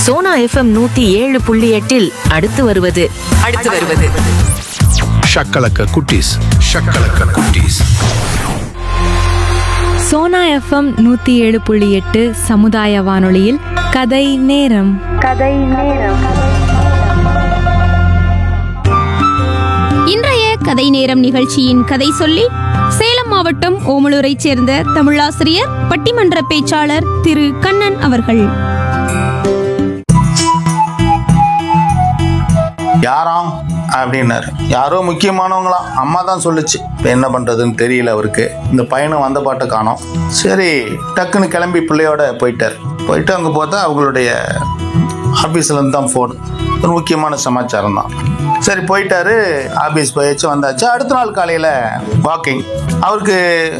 Sona FM நூத்தி ஏழு புள்ளி எட்டில் அடுத்து வருவது அடுத்து வருவது ஷக்கலக்க குட்டீஸ் ஷக்கலக்க குட்டீஸ் சோனா எஃப்எம் நூற்றி ஏழு புள்ளி எட்டு சமுதாய வானொலியில் கதை நேரம் இன்றைய கதை நேரம் நிகழ்ச்சியின் கதை சொல்லி சேலம் மாவட்டம் ஓமலூரைச் சேர்ந்த தமிழாசிரியர் பட்டிமன்ற பேச்சாளர் திரு கண்ணன் அவர்கள் யாராம் அப்படின்னாரு யாரோ முக்கியமானவங்களாம் அம்மா தான் சொல்லுச்சு இப்போ என்ன பண்ணுறதுன்னு தெரியல அவருக்கு இந்த பையனும் வந்த பாட்டை காணோம் சரி டக்குன்னு கிளம்பி பிள்ளையோட போயிட்டார் போயிட்டு அங்கே பார்த்தா அவங்களுடைய ஆஃபீஸ்லேருந்து தான் ஃபோன் ஒரு முக்கியமான சமாச்சாரம் தான் சரி போயிட்டாரு ஆஃபீஸ் போயாச்சு வந்தாச்சு அடுத்த நாள் காலையில் வாக்கிங் அவருக்கு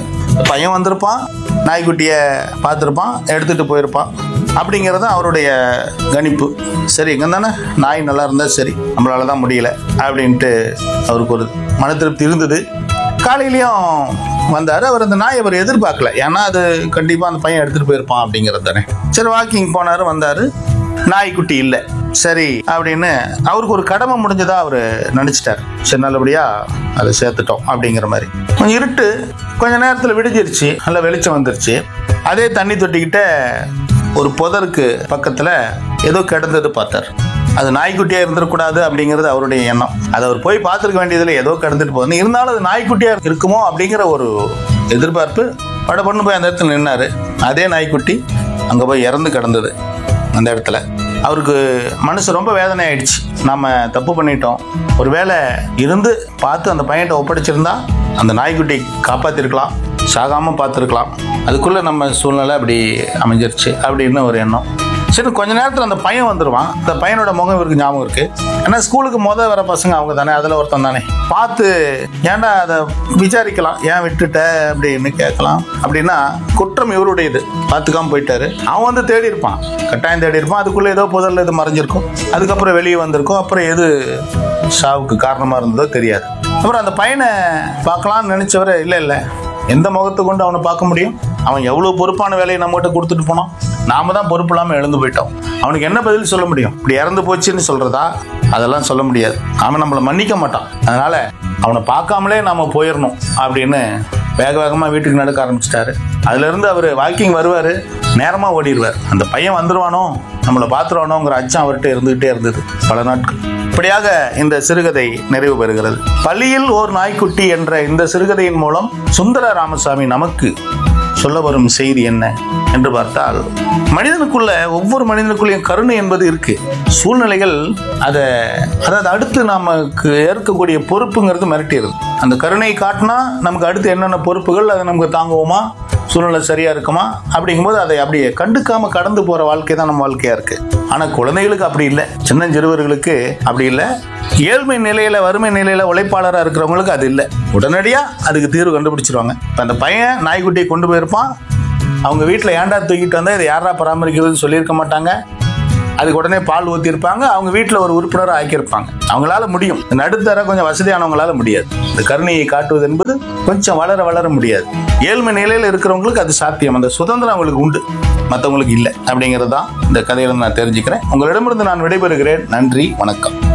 பையன் வந்திருப்பான் நாய்க்குட்டியை பார்த்துருப்பான் எடுத்துகிட்டு போயிருப்பான் அப்படிங்கிறது அவருடைய கணிப்பு சரி இங்கே தானே நாய் நல்லா இருந்தால் சரி நம்மளால தான் முடியல அப்படின்ட்டு அவருக்கு ஒரு மன திருப்தி இருந்தது காலையிலையும் வந்தார் அவர் அந்த நாய் அவர் எதிர்பார்க்கல ஏன்னா அது கண்டிப்பாக அந்த பையன் எடுத்துகிட்டு போயிருப்பான் அப்படிங்கிறது தானே சரி வாக்கிங் போனார் வந்தார் நாய்க்குட்டி இல்லை சரி அப்படின்னு அவருக்கு ஒரு கடமை முடிஞ்சதா அவர் நினச்சிட்டார் சரி நல்லபடியாக அதை சேர்த்துட்டோம் அப்படிங்கிற மாதிரி கொஞ்சம் இருட்டு கொஞ்ச நேரத்தில் விடிஞ்சிருச்சு நல்ல வெளிச்சம் வந்துருச்சு அதே தண்ணி தொட்டிக்கிட்ட ஒரு புதருக்கு பக்கத்தில் ஏதோ கிடந்தது பார்த்தார் அது நாய்க்குட்டியாக இருந்துடக்கூடாது அப்படிங்கிறது அவருடைய எண்ணம் அதை அவர் போய் பார்த்துருக்க வேண்டியதில் ஏதோ கிடந்துட்டு போகுது இருந்தாலும் அது நாய்க்குட்டியாக இருக்குமோ அப்படிங்கிற ஒரு எதிர்பார்ப்பு பட பொண்ணு போய் அந்த இடத்துல நின்னாரு அதே நாய்க்குட்டி அங்கே போய் இறந்து கிடந்தது அந்த இடத்துல அவருக்கு மனசு ரொம்ப வேதனை ஆயிடுச்சு நம்ம தப்பு பண்ணிட்டோம் ஒருவேளை இருந்து பார்த்து அந்த பையன்கிட்ட ஒப்படைச்சிருந்தா அந்த நாய்க்குட்டி காப்பாற்றிருக்கலாம் சாகாமல் பார்த்துருக்கலாம் அதுக்குள்ளே நம்ம சூழ்நிலை அப்படி அமைஞ்சிருச்சு அப்படின்னு ஒரு எண்ணம் சரி கொஞ்ச நேரத்தில் அந்த பையன் வந்துடுவான் அந்த பையனோட முகம் இவருக்கு ஞாபகம் இருக்கு ஏன்னா ஸ்கூலுக்கு முத வர பசங்க அவங்க தானே அதில் ஒருத்தன் தானே பார்த்து ஏன்டா அதை விசாரிக்கலாம் ஏன் விட்டுட்ட அப்படின்னு கேட்கலாம் அப்படின்னா குற்றம் இவருடையது பார்த்துக்காம போயிட்டாரு அவன் வந்து தேடி இருப்பான் கட்டாயம் தேடி இருப்பான் அதுக்குள்ளே ஏதோ புதரில் இது மறைஞ்சிருக்கும் அதுக்கப்புறம் வெளியே வந்திருக்கும் அப்புறம் எது சாவுக்கு காரணமாக இருந்ததோ தெரியாது அப்புறம் அந்த பையனை பார்க்கலாம்னு நினச்சவரை இல்லை இல்லை எந்த முகத்தை கொண்டு அவனை பார்க்க முடியும் அவன் எவ்வளோ பொறுப்பான வேலையை நம்மகிட்ட கொடுத்துட்டு போனான் நாம தான் பொறுப்பு இல்லாமல் எழுந்து போயிட்டோம் அவனுக்கு என்ன பதில் சொல்ல முடியும் இப்படி இறந்து போச்சுன்னு சொல்றதா அதெல்லாம் சொல்ல முடியாது அவன் நம்மளை மன்னிக்க மாட்டான் அதனால அவனை பார்க்காமலே நாம போயிடணும் அப்படின்னு வேக வேகமாக வீட்டுக்கு நடக்க ஆரம்பிச்சிட்டாரு அதுலேருந்து அவர் வாக்கிங் வருவார் நேரமாக ஓடிடுவார் அந்த பையன் வந்துடுவானோ நம்மளை பார்த்துருவானோங்கிற அச்சம் அவர்கிட்ட இருந்துகிட்டே இருந்தது பல நாட்கள் இப்படியாக இந்த சிறுகதை நிறைவு பெறுகிறது பள்ளியில் ஓர் நாய்க்குட்டி என்ற இந்த சிறுகதையின் மூலம் சுந்தர ராமசாமி நமக்கு சொல்ல வரும் செய்தி என்ன என்று பார்த்தால் மனிதனுக்குள்ள ஒவ்வொரு மனிதனுக்குள்ளேயும் கருணை என்பது இருக்கு சூழ்நிலைகள் அதை அதாவது அடுத்து நமக்கு ஏற்கக்கூடிய பொறுப்புங்கிறது மிரட்டிடுது அந்த கருணை காட்டினா நமக்கு அடுத்து என்னென்ன பொறுப்புகள் அதை நமக்கு தாங்குவோமா சூழ்நிலை சரியா இருக்குமா அப்படிங்கும்போது அதை அப்படியே கண்டுக்காம கடந்து போற வாழ்க்கை தான் நம்ம வாழ்க்கையா இருக்கு ஆனா குழந்தைகளுக்கு அப்படி இல்லை சின்னஞ்சிறுவர்களுக்கு அப்படி இல்லை ஏழ்மை நிலையில வறுமை நிலையில உழைப்பாளராக இருக்கிறவங்களுக்கு அது இல்லை உடனடியா அதுக்கு தீர்வு கண்டுபிடிச்சிருவாங்க இப்போ அந்த பையன் நாய்க்குட்டியை கொண்டு போயிருப்பான் அவங்க வீட்டில் ஏன்டா தூக்கிட்டு வந்தா இதை யாரா பராமரிக்கிறதுன்னு சொல்லியிருக்க மாட்டாங்க அதுக்கு உடனே பால் ஊற்றிருப்பாங்க அவங்க வீட்டில் ஒரு உறுப்பினரை ஆக்கியிருப்பாங்க அவங்களால முடியும் இந்த நடுத்தர கொஞ்சம் வசதியானவங்களால முடியாது இந்த கருணையை காட்டுவது என்பது கொஞ்சம் வளர வளர முடியாது ஏழ்மை நிலையில் இருக்கிறவங்களுக்கு அது சாத்தியம் அந்த சுதந்திரம் அவங்களுக்கு உண்டு மற்றவங்களுக்கு இல்லை அப்படிங்கிறது தான் இந்த கதையில நான் தெரிஞ்சுக்கிறேன் உங்களிடமிருந்து நான் விடைபெறுகிறேன் நன்றி வணக்கம்